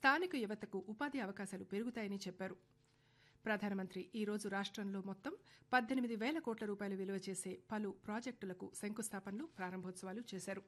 స్థానిక యువతకు ఉపాధి అవకాశాలు పెరుగుతాయని చెప్పారు ప్రధానమంత్రి ఈ రోజు రాష్ట్రంలో మొత్తం పద్దెనిమిది వేల కోట్ల రూపాయలు విలువ చేసే పలు ప్రాజెక్టులకు శంకుస్థాపనలు ప్రారంభోత్సవాలు చేశారు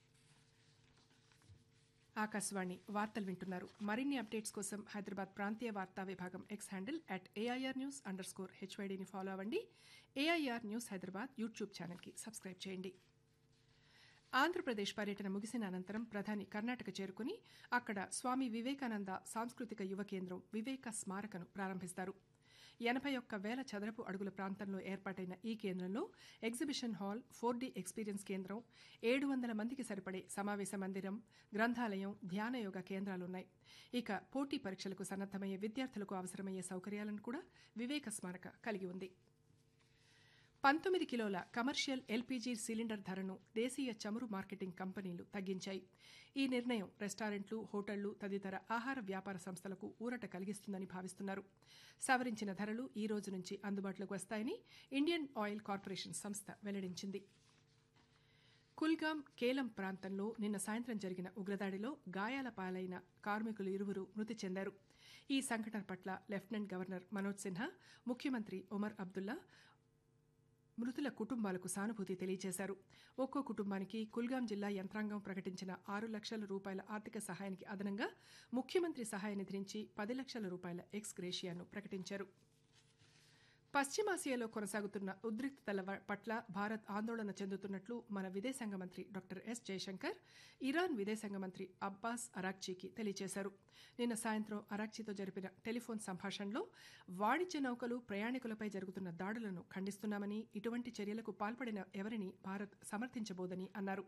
ఆకాశవాణి వార్తలు వింటున్నారు మరిన్ని అప్డేట్స్ కోసం హైదరాబాద్ ప్రాంతీయ వార్తా విభాగం X handle at AIR news under score హెచ్వైడీని ఫాలో అవ్వండి ఏఐఆర్ న్యూస్ హైదరాబాద్ యూట్యూబ్ ఛానల్కి సబ్స్క్రైబ్ చేయండి ఆంధ్రప్రదేశ్ పర్యటన ముగిసిన అనంతరం ప్రధాని కర్ణాటక చేరుకుని అక్కడ స్వామి వివేకానంద సాంస్కృతిక యువ కేంద్రం వివేక స్మారకను ప్రారంభిస్తారు ఎనభై ఒక్క వేల చదరపు అడుగుల ప్రాంతంలో ఏర్పాటైన ఈ కేంద్రంలో exhibition hall four D experience కేంద్రం ఏడు వందల మందికి సరిపడే సమావేశ మందిరం గ్రంథాలయం ధ్యాన యోగ కేంద్రాలున్నాయి ఇక పోటీ పరీక్షలకు సన్నద్దమయ్యే విద్యార్థులకు అవసరమయ్యే సౌకర్యాలను కూడా వివేక స్మారక కలిగి ఉంది పంతొమ్మిది కిలోల కమర్షియల్ ఎల్పీజీ సిలిండర్ ధరను దేశీయ చమురు మార్కెటింగ్ కంపెనీలు తగ్గించాయి ఈ నిర్ణయం రెస్టారెంట్లు హోటళ్లు తదితర ఆహార వ్యాపార సంస్థలకు ఊరట కలిగిస్తుందని భావిస్తున్నారు సవరించిన ధరలు ఈ రోజు నుంచి అందుబాటులోకి వస్తాయని ఇండియన్ ఆయిల్ కార్పొరేషన్ సంస్థ వెల్లడించింది కుల్గాం కేలం ప్రాంతంలో నిన్న సాయంత్రం జరిగిన ఉగ్రదాడిలో గాయాల పాలైన కార్మికులు ఇరువురు మృతి చెందారు ఈ సంఘటన పట్ల లెఫ్టినెంట్ గవర్నర్ మనోజ్ సిన్హా ముఖ్యమంత్రి ఒమర్ అబ్దుల్లా మృతుల కుటుంబాలకు సానుభూతి తెలియజేశారు ఒక్కో కుటుంబానికి కుల్గాం జిల్లా యంత్రాంగం ప్రకటించిన ఆరు లక్షల రూపాయల ఆర్థిక సహాయానికి అదనంగా ముఖ్యమంత్రి సహాయ నిధి నుంచి పది లక్షల రూపాయల ఎక్స్ గ్రేషియాను ప్రకటించారు పశ్చిమాసియాలో కొనసాగుతున్న ఉద్రిక్తతల పట్ల భారత్ ఆందోళన చెందుతున్నట్లు మన విదేశాంగ మంత్రి డాక్టర్ ఎస్ జయశంకర్ ఇరాన్ విదేశాంగ మంత్రి అబ్బాస్ అరాక్చీకి తెలియజేశారు నిన్న సాయంత్రం అరాక్చీతో జరిపిన టెలిఫోన్ సంభాషణలో వాణిజ్య నౌకలు ప్రయాణికులపై జరుగుతున్న దాడులను ఖండిస్తున్నామని ఇటువంటి చర్యలకు పాల్పడిన ఎవరిని భారత్ సమర్థించబోదని అన్నారు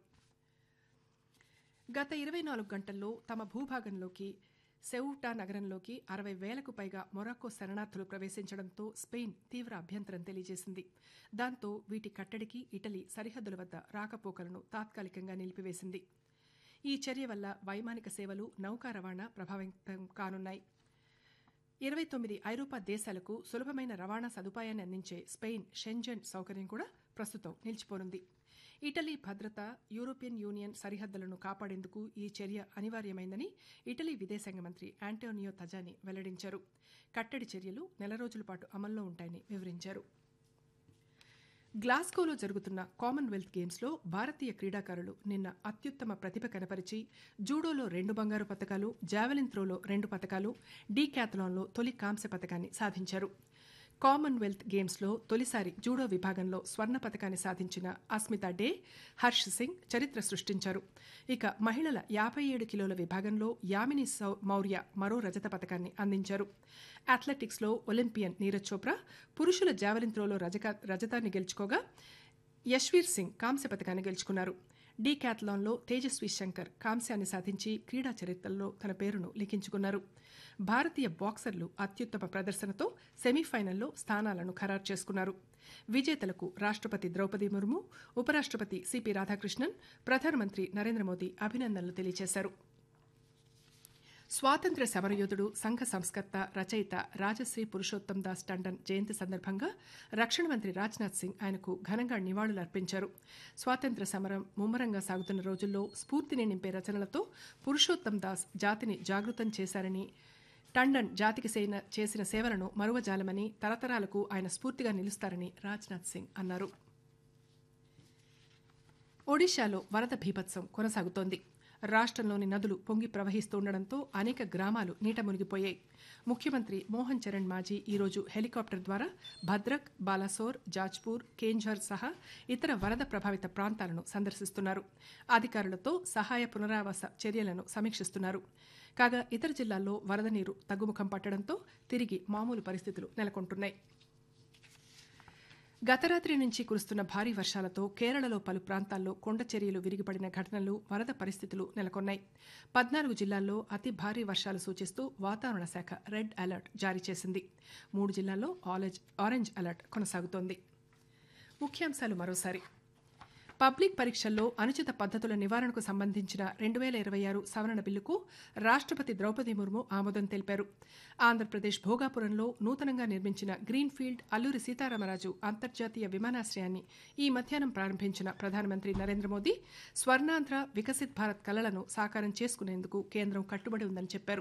గత ఇరవై నాలుగు గంటల్లో తమ భూభాగంలోకి సెవుటా నగరంలోకి అరవై వేలకు పైగా మొరాక్కో శరణార్థులు ప్రవేశించడంతో స్పెయిన్ తీవ్ర అభ్యంతరం తెలియజేసింది దాంతో వీటి కట్టడికి ఇటలీ సరిహద్దుల వద్ద రాకపోకలను తాత్కాలికంగా నిలిపివేసింది ఈ చర్య వల్ల వైమానిక సేవలు నౌకా రవాణా ప్రభావితం కానున్నాయి ఇరవై తొమ్మిది ఐరోపా దేశాలకు సులభమైన రవాణా సదుపాయాన్ని అందించే స్పెయిన్ షెంజన్ సౌకర్యం కూడా ప్రస్తుతం నిలిచిపోనుంది ఇటలీ భద్రత యూరోపియన్ యూనియన్ సరిహద్దులను కాపాడేందుకు ఈ చర్య అనివార్యమైందని ఇటలీ విదేశాంగ మంత్రి యాంటోనియో తజాని వెల్లడించారు కట్టడి చర్యలు నెల రోజుల పాటు అమల్లో ఉంటాయని వివరించారు గ్లాస్గోలో జరుగుతున్న కామన్వెల్త్ గేమ్స్లో భారతీయ క్రీడాకారులు నిన్న అత్యుత్తమ ప్రతిభ కనపరిచి జూడోలో రెండు బంగారు పతకాలు జావెలిన్ త్రోలో రెండు పతకాలు డీక్యాథలాన్లో తొలి కాంస్య పతకాన్ని సాధించారు కామన్వెల్త్ గేమ్స్లో తొలిసారి జూడో విభాగంలో స్వర్ణ పతకాన్ని సాధించిన అస్మితా డే హర్ష్ సింగ్ చరిత్ర సృష్టించారు ఇక మహిళల యాభై ఏడు కిలోల విభాగంలో యామిని మౌర్య మరో రజత పతకాన్ని అందించారు అథ్లెటిక్స్లో ఒలింపియన్ నీరజ్ చోప్రా పురుషుల జావెలిన్ త్రోలో రజతాన్ని గెలుచుకోగా యశ్వీర్ సింగ్ కాంస్య పతకాన్ని గెలుచుకున్నారు డీ క్యాథలాన్లో తేజస్వి శంకర్ కాంస్యాన్ని సాధించి క్రీడా చరిత్రలో తన పేరును లిఖించుకున్నారు భారతీయ బాక్సర్లు అత్యుత్తమ ప్రదర్శనతో సెమీఫైనల్లో స్థానాలను ఖరారు చేసుకున్నారు విజేతలకు రాష్ట్రపతి ద్రౌపది ముర్ము ఉపరాష్ట్రపతి సిపి రాధాకృష్ణన్ ప్రధానమంత్రి నరేంద్ర మోదీ అభినందనలు తెలియజేశారు స్వాతంత్ర్య సమరయోధుడు సంఘ సంస్కర్త రచయిత రాజశ్రీ పురుషోత్తం దాస్ టండన్ జయంతి సందర్భంగా రక్షణ మంత్రి రాజ్నాథ్ సింగ్ ఆయనకు ఘనంగా నివాళులర్పించారు స్వాతంత్ర్య సమరం ముమ్మరంగా సాగుతున్న రోజుల్లో స్ఫూర్తిని నింపే రచనలతో పురుషోత్తం దాస్ జాతిని జాగృతం చేశారని టండన్ జాతికి చేసిన సేవలను మరువజాలమని తరతరాలకు ఆయన స్ఫూర్తిగా నిలుస్తారని రాజ్నాథ్ సింగ్ అన్నారు ఒడిశాలో వరద భీభత్సం కొనసాగుతోంది రాష్ట్రంలోని నదులు పొంగి ప్రవహిస్తుండటంతో అనేక గ్రామాలు నీట మునిగిపోయాయి ముఖ్యమంత్రి మోహన్ చరణ్ మాజీ ఈరోజు హెలికాప్టర్ ద్వారా భద్రక్ బాలాసోర్ జాజ్పూర్ కేంఝర్ సహా ఇతర వరద ప్రభావిత ప్రాంతాలను సందర్శిస్తున్నారు అధికారులతో సహాయ పునరావాస చర్యలను సమీక్షిస్తున్నారు కాగా ఇతర జిల్లాల్లో వరద నీరు తగ్గుముఖం పట్టడంతో తిరిగి మామూలు పరిస్థితులు నెలకొంటున్నాయి గత రాత్రి నుంచి కురుస్తున్న భారీ వర్షాలతో కేరళలో పలు ప్రాంతాల్లో కొండ చర్యలు విరిగిపడిన ఘటనలు వరద పరిస్థితులు నెలకొన్నాయి పద్నాలుగు జిల్లాల్లో అతి భారీ వర్షాలు సూచిస్తూ వాతావరణ శాఖ రెడ్ అలర్ట్ జారీ చేసింది మూడు జిల్లాల్లో ఆరెంజ్ అలర్ట్ కొనసాగుతోంది ముఖ్యాంశాలు మరోసారి పబ్లిక్ పరీక్షల్లో అనుచిత పద్దతుల నివారణకు సంబంధించిన రెండు వేల ఇరవై ఆరు సవరణ బిల్లుకు రాష్ట్రపతి ద్రౌపది ముర్ము ఆమోదం తెలిపారు ఆంధ్రప్రదేశ్ భోగాపురంలో నూతనంగా నిర్మించిన గ్రీన్ఫీల్డ్ అల్లూరి సీతారామరాజు అంతర్జాతీయ విమానాశ్రయాన్ని ఈ మధ్యాహ్నం ప్రారంభించిన ప్రధానమంత్రి నరేంద్ర మోదీ స్వర్ణాంధ్ర వికసిత్ భారత్ కలలను సాకారం చేసుకునేందుకు కేంద్రం కట్టుబడి ఉందని చెప్పారు